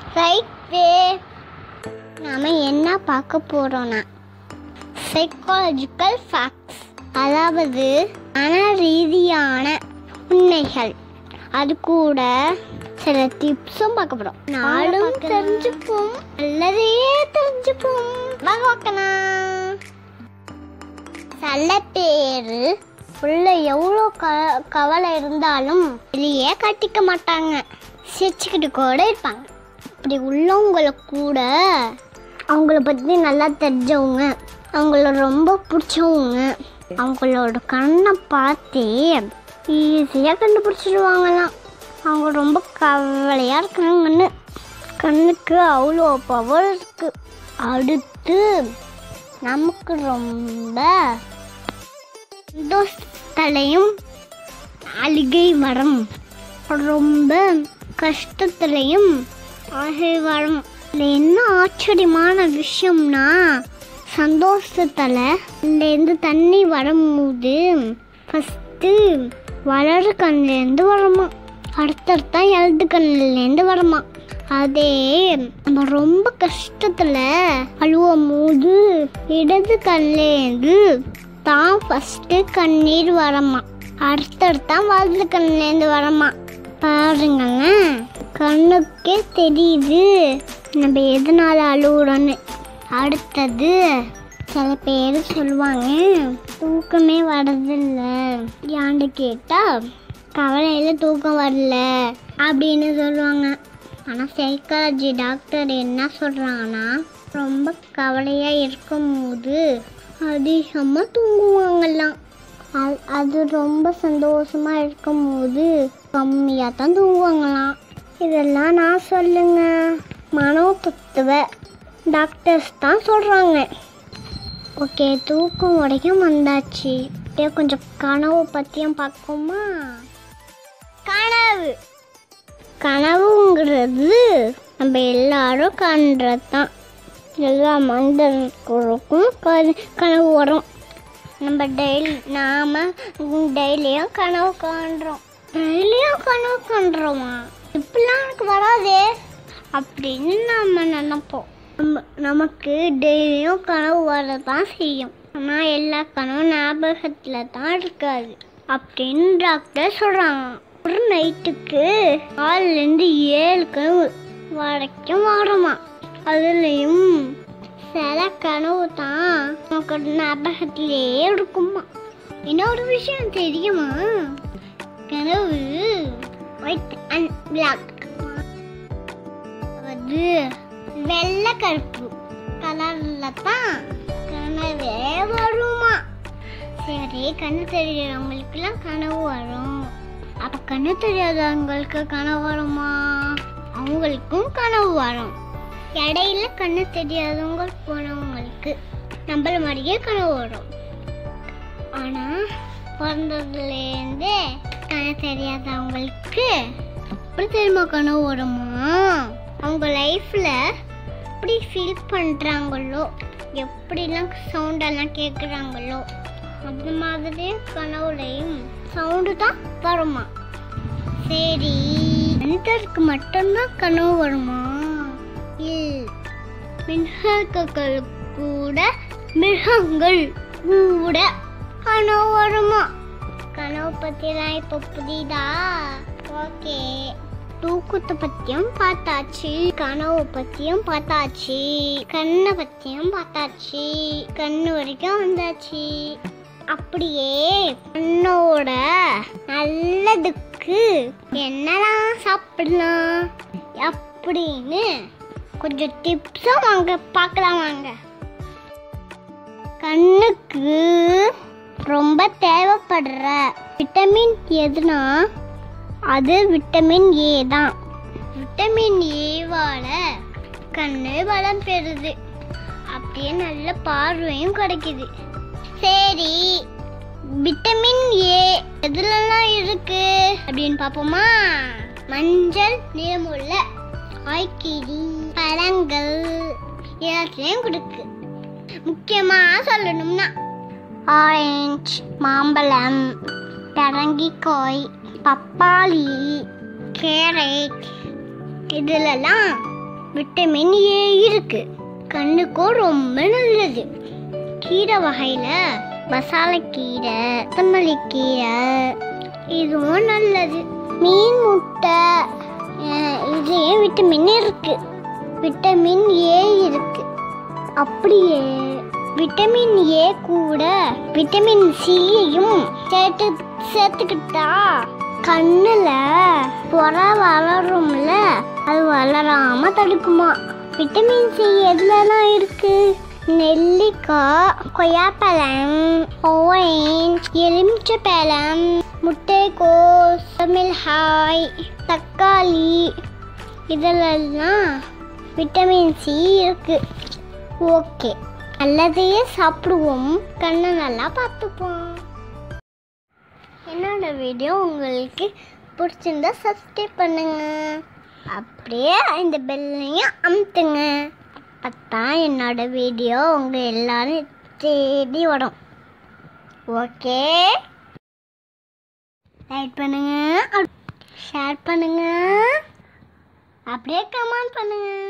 right நாம என்ன பார்க்க போறோம்னா சைக்காலஜிக்கல் ஃபேக்ட்ஸ் அதாவது மன ரீதியான உண்மைகள் அது கூட சில டிப்ஸும் பார்க்க போறோம் நாளும் தெரிஞ்சுப்போம் நல்லதையே தெரிஞ்சுப்போம் வாங்க பார்க்கலாம் சில பேர் உள்ள எவ்வளோ க கவலை இருந்தாலும் வெளியே கட்டிக்க மாட்டாங்க சிரிச்சுக்கிட்டு கூட இருப்பாங்க அப்படி உள்ளவங்களை கூட அவங்கள பற்றி நல்லா தெரிஞ்சவங்க அவங்கள ரொம்ப பிடிச்சவங்க அவங்களோட கண்ணை பார்த்தே ஈஸியாக கண்டுபிடிச்சிடுவாங்களாம் அவங்க ரொம்ப கவலையாக இருக்கிறாங்கன்னு கண்ணுக்கு அவ்வளோ பவர் இருக்கு அடுத்து நமக்கு ரொம்ப சந்தோஷத்துலையும் அழுகை வரும் ரொம்ப கஷ்டத்துலையும் அழுகை வரும் இதில் என்ன ஆச்சரியமான விஷயம்னா சந்தோஷத்தில் இருந்து தண்ணி வரும்போது ஃபஸ்ட்டு வளர கண்ணிலேருந்து வருமா அடுத்தடுத்தா எழுது கண்ணிலேருந்து வருமா அதே நம்ம ரொம்ப கஷ்டத்தில் அழுவும் போது இடது கண்ணிலேருந்து தான் ஃபஸ்ட்டு கண்ணீர் வரமா அடுத்தடுத்தா வலது கண்ணிலேருந்து வரமா பாருங்களேன் கண்ணுக்கே தெரியுது நம்ம எதனால அழுகுறோன்னு அடுத்தது சில பேர் சொல்லுவாங்க தூக்கமே வரதில்ல ஏன்னு கேட்டால் கவலையில் தூக்கம் வரல அப்படின்னு சொல்லுவாங்க ஆனால் சைக்காலஜி டாக்டர் என்ன சொல்கிறாங்கன்னா ரொம்ப கவலையாக இருக்கும்போது அதிகமாக தூங்குவாங்கலாம் அது- அது ரொம்ப சந்தோஷமாக இருக்கும்போது கம்மியாக தான் தூங்குவாங்களாம் இதெல்லாம் நான் சொல்லுங்க மனோ தத்துவ டாக்டர்ஸ் தான் சொல்கிறாங்க ஓகே தூக்கம் வரைக்கும் வந்தாச்சு அப்படியே கொஞ்சம் கனவு பற்றியும் பார்ப்போமா கனவு கனவுங்கிறது நம்ம எல்லாரும் காண்றது தான் எல்லா மனிதர்களுக்கும் க- கனவு வரும் நம்ம டெய்லி நாம் டெய்லியும் கனவு காண்றோம் டெய்லியும் கனவு காண்றோமா இப்படிலாம் எனக்கு வராதே அப்படின்னு நம்ம நினைப்போம் நம்ம நமக்கு டெய்லியும் கனவு வரதான் செய்யும் ஆனால் எல்லா கனவும் ஞாபகத்தில் தான் இருக்காது அப்படின்னு டாக்டர் சொல்கிறாங்க ஒரு நைட்டுக்கு ஆறுலேருந்து ஏழு கனவு வரைக்கும் வருமா அதுலேயும் சில கனவு தான் நமக்கு ஞாபகத்திலேயே இருக்குமா இன்னொரு விஷயம் தெரியுமா கனவு ஒயிட் அண்ட் பிளாக் அது வெள்ளை கருப்பு கலர்ல தான் கனவே வருமா சரி கண்ணு தெரியாதவங்களுக்குலாம் கனவு வரும் அப்ப கண்ணு தெரியாதவங்களுக்கு கனவு வருமா அவங்களுக்கும் கனவு வரும் இடையில கண்ணு தெரியாதவங்க போனவங்களுக்கு நம்மள மாதிரியே கனவு வரும் ஆனா பிறந்ததுலேருந்தே கண்ணு தெரியாதவங்களுக்கு எப்படி தெரியுமா கனவு வருமா அவங்க லைஃப்ல எப்படி ஃபீல் பண்றாங்களோ எப்படிலாம் சவுண்டெல்லாம் கேட்குறாங்களோ அந்த மாதிரி கனவுலையும் சவுண்டு தான் வருமா சரி மனிதருக்கு மட்டும்தான் கனவு வருமா இல் மின்ஹர்கள் கூட மிருகங்கள் கூட கனவு வருமா கனவு பற்றிலாம் இப்போ புரியுதா ஓகே தூக்கத்தை பற்றியும் பார்த்தாச்சு கனவு பற்றியும் பார்த்தாச்சு கண்ணை பற்றியும் பார்த்தாச்சு கண்ணு வரைக்கும் வந்தாச்சு அப்படியே கண்ணோட நல்லதுக்கு என்னலாம் சாப்பிடலாம் அப்படின்னு கொஞ்சம் டிப்ஸும் வாங்க பார்க்கலாம் வாங்க கண்ணுக்கு ரொம்ப தேவைப்படுற விட்டமின் எதுனா அது விட்டமின் ஏ தான் விட்டமின் ஏவால கண்ணு பலம் பெறுது அப்படியே நல்ல பார்வையும் கிடைக்குது சரி விட்டமின் ஏ எதுலலாம் இருக்கு அப்படின்னு பார்ப்போமா மஞ்சள் நிறமுள்ள ஆய்க்கிடி பழங்கள் எல்லாத்துலேயும் கொடுக்கு முக்கியமாக சொல்லணும்னா ஆரஞ்சு மாம்பழம் பரங்கிக்காய் பப்பாளி கேரட் இதுலலாம் விட்டமின் ஏ இருக்கு கண்ணுக்கும் ரொம்ப நல்லது கீரை வகையில மசாலக்கீரை கொத்தமல்லி கீரை இதுவும் நல்லது மீன் முட்டை அஹ் இதுலயும் விட்டமின் இருக்கு விட்டமின் ஏ இருக்கு அப்படியே விட்டமின் ஏ கூட விட்டமின் சியையும் சேர்த்து சேர்த்துக்கிட்டா கண்ணுல புற வளரும்ல அது வளராம தடுக்குமா விட்டமின் சி எதுலலாம் இருக்கு நெல்லிக்காய் கொய்யாப்பழம் ஆரஞ்ச் எலுமிச்சப்பழம் முட்டைக்கோஸ் மிளகாய் தக்காளி இதிலெல்லாம் விட்டமின் சி இருக்கு ஓகே நல்லதையே சாப்பிடுவோம் கண்ணை நல்லா பார்த்துப்போம் என்னோட வீடியோ உங்களுக்கு பிடிச்சிருந்தா சப்ஸ்கிரைப் பண்ணுங்க அப்படியே இந்த பெல்லையும் அமுத்துங்க அப்பதான் என்னோட வீடியோ உங்கள் எல்லாரும் தேடி வரும் ஓகே லைக் பண்ணுங்க ஷேர் பண்ணுங்க அப்படியே கமெண்ட் பண்ணுங்க